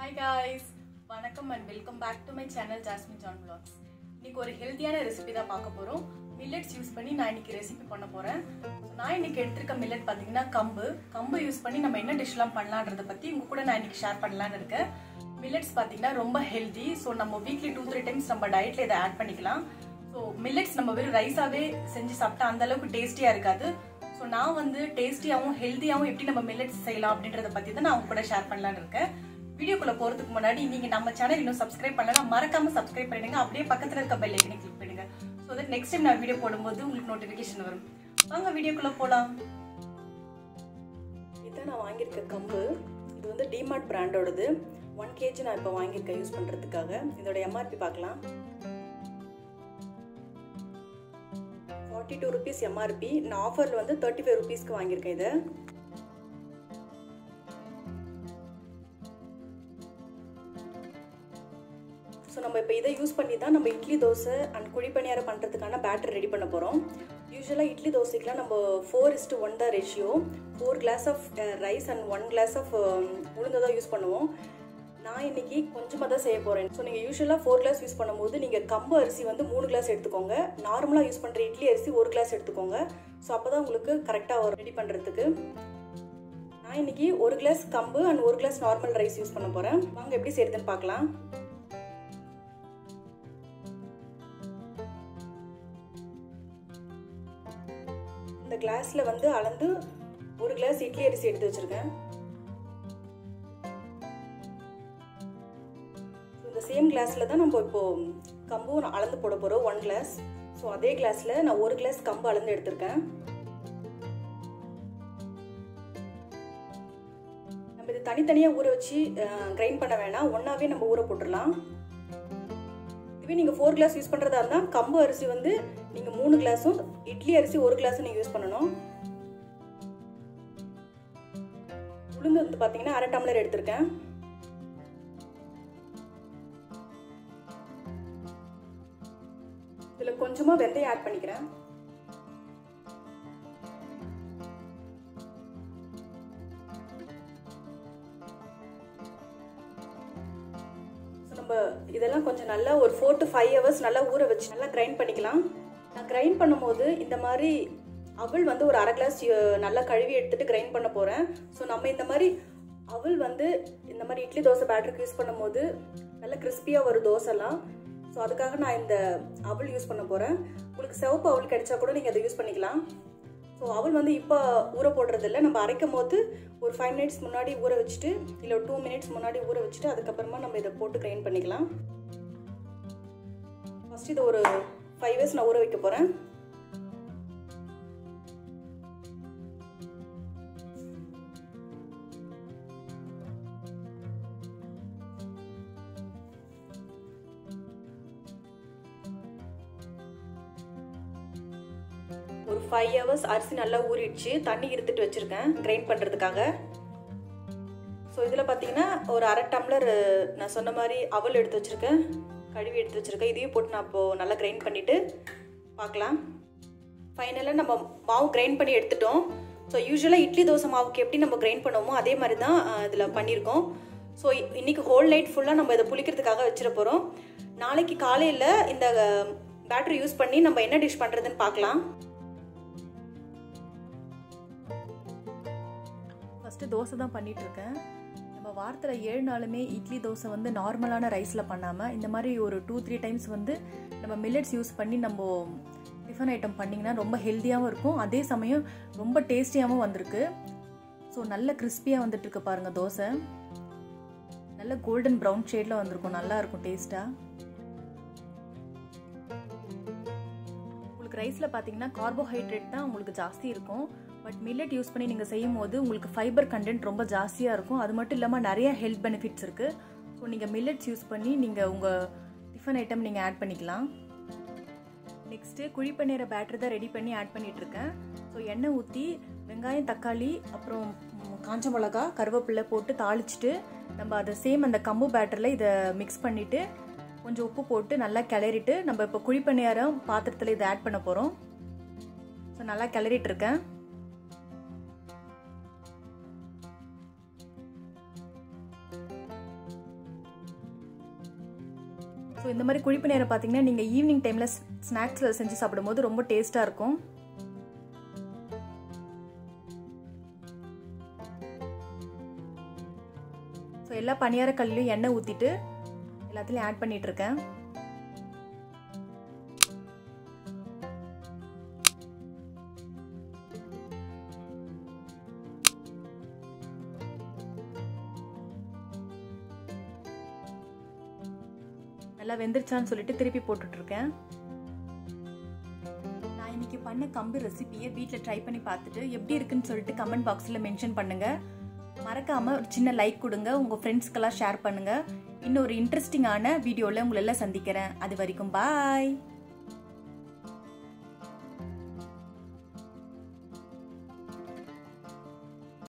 hi guys வணக்கம் and welcome back to my channel Jasmine John vlogs இன்னைக்கு ஒரு ஹெல்த்தியான ரெசிபி தான் பார்க்க போகிறோம் மில்லட்ஸ் யூஸ் பண்ணி நான் இன்னைக்கு ரெசிபி பண்ண போகிறேன் நான் இன்னைக்கு எடுத்திருக்க மில்லட் பார்த்தீங்கன்னா கம்பு கம்பு யூஸ் பண்ணி நம்ம என்ன டிஷ்லாம் பண்ணலான்றதை பற்றி உங்க கூட நான் இன்னைக்கு ஷேர் பண்ணலான்னு இருக்கேன் மில்லட்ஸ் பார்த்தீங்கன்னா ரொம்ப ஹெல்தி ஸோ நம்ம வீக்லி டூ த்ரீ டைம்ஸ் நம்ம டயட்டில் இதை ஆட் பண்ணிக்கலாம் ஸோ மில்லட்ஸ் நம்ம வெறும் ரைஸாகவே செஞ்சு சாப்பிட்டா அந்த அளவுக்கு டேஸ்டியாக இருக்காது ஸோ நான் வந்து டேஸ்டியாகவும் ஹெல்த்தியாகவும் எப்படி நம்ம மில்லட்ஸ் செய்யலாம் அப்படின்றத பற்றி தான் நான் உங்க கூட ஷேர் பண்ணலான்னு இருக்கேன் வீடியோக்குள்ள போறதுக்கு முன்னாடி நீங்க நம்ம சேனல் இன்னும் சப்ஸ்கிரைப் பண்ணலன்னா மறக்காம சப்ஸ்கிரைப் பண்ணிடுங்க அப்படியே பக்கத்துல இருக்க பெல் ஐக்கனை கிளிக் பண்ணுங்க ஸோ தட் நெக்ஸ்ட் டைம் நான் வீடியோ போடும்போது உங்களுக்கு நோட்டிஃபிகேஷன் வரும் வாங்க வீடியோக்குள்ள போலாம் இதான் நான் வாங்கியிருக்க கம்பு இது வந்து டிமார்ட் பிராண்டோடது ஒன் கேஜி நான் இப்போ வாங்கியிருக்கேன் யூஸ் பண்ணுறதுக்காக இதோட எம்ஆர்பி பார்க்கலாம் ஃபார்ட்டி டூ ருபீஸ் எம்ஆர்பி நான் ஆஃபரில் வந்து தேர்ட்டி ஃபைவ் ருபீஸ்க்கு வாங்கியிருக்கேன் இதை ஸோ நம்ம இப்போ இதை யூஸ் பண்ணி தான் நம்ம இட்லி தோசை அண்ட் குழி பணியாரம் பண்ணுறதுக்கான பேட்டர் ரெடி பண்ண போகிறோம் யூஸ்வலாக இட்லி தோசைக்கெலாம் நம்ம ஃபோர் இஸ்டு ஒன் தான் ratio four glass of rice and one glass of உளுந்து தான் யூஸ் பண்ணுவோம் நான் இன்னைக்கு கொஞ்சமாக தான் செய்ய போகிறேன் ஸோ நீங்கள் யூஸ்வலாக ஃபோர் கிளாஸ் யூஸ் பண்ணும்போது நீங்கள் கம்பு அரிசி வந்து மூணு கிளாஸ் எடுத்துக்கோங்க நார்மலாக யூஸ் பண்ணுற இட்லி அரிசி ஒரு கிளாஸ் எடுத்துக்கோங்க ஸோ அப்போ தான் உங்களுக்கு கரெக்டாக வரும் ரெடி பண்ணுறதுக்கு நான் இன்னைக்கு ஒரு கிளாஸ் கம்பு அண்ட் ஒரு கிளாஸ் நார்மல் ரைஸ் யூஸ் பண்ண போகிறேன் வாங்க எப்படி செய்யுதுன்னு பார்க்கலாம் இந்த கிளாஸில் வந்து அளந்து ஒரு கிளாஸ் இட்லி அரிசி எடுத்து வச்சுருக்கேன் இந்த சேம் கிளாஸில் தான் நம்ம இப்போ கம்பும் அளந்து போட போகிறோம் ஒன் கிளாஸ் ஸோ அதே கிளாஸில் நான் ஒரு கிளாஸ் கம்பு அளந்து எடுத்திருக்கேன் நம்ம இது தனித்தனியாக ஊற வச்சு கிரைண்ட் பண்ண வேணாம் ஒன்றாவே நம்ம ஊற போட்டுடலாம் இதுவே நீங்கள் ஃபோர் கிளாஸ் யூஸ் பண்ணுறதா இருந்தால் கம்பு அரிசி வந்து நீங்கள் மூணு கிளாஸும் இட்லி அரிசி ஒரு கிளாஸும் நீங்கள் யூஸ் பண்ணணும் உளுந்து வந்து பார்த்தீங்கன்னா அரை டம்ளர் எடுத்திருக்கேன் இதில் கொஞ்சமாக வெந்தயம் ஆட் பண்ணிக்கிறேன் நம்ம இதெல்லாம் கொஞ்சம் நல்லா ஒரு ஃபோர் டு ஃபைவ் ஹவர்ஸ் நல்லா ஊற வச்சு நல்லா கிரைண்ட் பண்ணிக்கலாம் நான் கிரைண்ட் பண்ணும்போது இந்த மாதிரி அவள் வந்து ஒரு அரை கிளாஸ் நல்லா கழுவி எடுத்துட்டு கிரைண்ட் பண்ண போகிறேன் ஸோ நம்ம இந்த மாதிரி அவள் வந்து இந்த மாதிரி இட்லி தோசை பேட்டருக்கு யூஸ் பண்ணும்போது நல்லா கிறிஸ்பியாக வரும் தோசைலாம் ஸோ அதுக்காக நான் இந்த அவள் யூஸ் பண்ண போகிறேன் உங்களுக்கு சிவப்பு அவள் கிடைச்சா கூட நீங்கள் அதை யூஸ் பண்ணிக்கலாம் ஸோ அவள் வந்து இப்போ ஊற போடுறதில்ல நம்ம அரைக்கும் போது ஒரு ஃபைவ் மினிட்ஸ் முன்னாடி ஊற வச்சுட்டு இல்லை டூ மினிட்ஸ் முன்னாடி ஊற வச்சுட்டு அதுக்கப்புறமா நம்ம இதை போட்டு கிரைண்ட் பண்ணிக்கலாம் ஃபஸ்ட் இதை ஒரு ஃபைவ் இயர்ஸ் நான் ஊற வைக்க போகிறேன் ஒரு ஃபைவ் ஹவர்ஸ் அரிசி நல்லா ஊறிடுச்சு தண்ணி இருத்துட்டு வச்சுருக்கேன் கிரைண்ட் பண்ணுறதுக்காக ஸோ இதில் பார்த்தீங்கன்னா ஒரு அரை டம்ளர் நான் சொன்ன மாதிரி அவல் எடுத்து வச்சுருக்கேன் கழுவி எடுத்து வச்சுருக்கேன் இதையும் போட்டு நான் இப்போது நல்லா கிரைண்ட் பண்ணிவிட்டு பார்க்கலாம் ஃபைனலாக நம்ம மாவு கிரைண்ட் பண்ணி எடுத்துட்டோம் ஸோ யூஸ்வலாக இட்லி தோசை மாவுக்கு எப்படி நம்ம கிரைண்ட் பண்ணுவோமோ அதே மாதிரி தான் இதில் பண்ணியிருக்கோம் ஸோ இன்றைக்கி ஹோல் நைட் ஃபுல்லாக நம்ம இதை புளிக்கிறதுக்காக வச்சிட போகிறோம் நாளைக்கு காலையில் இந்த பேட்டரி யூஸ் பண்ணி நம்ம என்ன டிஷ் பண்ணுறதுன்னு பார்க்கலாம் ஃபஸ்ட்டு தோசை தான் பண்ணிகிட்ருக்கேன் நம்ம வாரத்தில் ஏழு நாளுமே இட்லி தோசை வந்து நார்மலான ரைஸில் பண்ணாமல் இந்த மாதிரி ஒரு டூ த்ரீ டைம்ஸ் வந்து நம்ம மில்லட்ஸ் யூஸ் பண்ணி நம்ம டிஃபன் ஐட்டம் பண்ணிங்கன்னா ரொம்ப ஹெல்த்தியாகவும் இருக்கும் அதே சமயம் ரொம்ப டேஸ்டியாகவும் வந்திருக்கு ஸோ நல்ல கிறிஸ்பியாக வந்துட்டுருக்கு பாருங்கள் தோசை நல்ல கோல்டன் ப்ரௌன் ஷேடில் வந்திருக்கும் நல்லா இருக்கும் டேஸ்ட்டாக உங்களுக்கு ரைஸில் பார்த்தீங்கன்னா கார்போஹைட்ரேட் தான் உங்களுக்கு ஜாஸ்தி இருக்கும் பட் மில்லட் யூஸ் பண்ணி நீங்கள் செய்யும் போது உங்களுக்கு ஃபைபர் கண்டென்ட் ரொம்ப ஜாஸ்தியாக இருக்கும் அது மட்டும் இல்லாமல் நிறைய ஹெல்த் பெனிஃபிட்ஸ் இருக்குது ஸோ நீங்கள் மில்லட்ஸ் யூஸ் பண்ணி நீங்கள் உங்கள் டிஃபன் ஐட்டம் நீங்கள் ஆட் பண்ணிக்கலாம் நெக்ஸ்ட்டு குழி பன்னீரை பேட்டர் தான் ரெடி பண்ணி ஆட் பண்ணிகிட்ருக்கேன் ஸோ எண்ணெய் ஊற்றி வெங்காயம் தக்காளி அப்புறம் காஞ்ச மிளகா கருவேப்பிலை போட்டு தாளிச்சிட்டு நம்ம அதை சேம் அந்த கம்பு பேட்டரில் இதை மிக்ஸ் பண்ணிவிட்டு கொஞ்சம் உப்பு போட்டு நல்லா கிளறிட்டு நம்ம இப்போ குழி பணியாரம் பாத்திரத்தில் இதை ஆட் பண்ண போகிறோம் ஸோ நல்லா கிளறிட்டு இருக்கேன் ஸோ இந்த மாதிரி குழிப்பு நேரம் பார்த்தீங்கன்னா நீங்கள் ஈவினிங் டைமில் ஸ்நாக்ஸில் செஞ்சு சாப்பிடும்போது ரொம்ப டேஸ்ட்டாக இருக்கும் ஸோ எல்லா பணியார கல்லையும் எண்ணெய் ஊற்றிட்டு எல்லாத்துலேயும் ஆட் பண்ணிகிட்ருக்கேன் நல்லா வெந்துருச்சான்னு சொல்லிட்டு திருப்பி போட்டுட்ருக்கேன் நான் இன்னைக்கு பண்ண கம்பு ரெசிபியை வீட்டில் ட்ரை பண்ணி பார்த்துட்டு எப்படி இருக்குன்னு சொல்லிட்டு கமெண்ட் பாக்ஸில் மென்ஷன் பண்ணுங்கள் மறக்காமல் ஒரு சின்ன லைக் கொடுங்க உங்கள் ஃப்ரெண்ட்ஸ்க்கெல்லாம் ஷேர் பண்ணுங்கள் இன்னொரு இன்ட்ரெஸ்டிங்கான வீடியோவில் உங்களெல்லாம் சந்திக்கிறேன் அது வரைக்கும் பாய்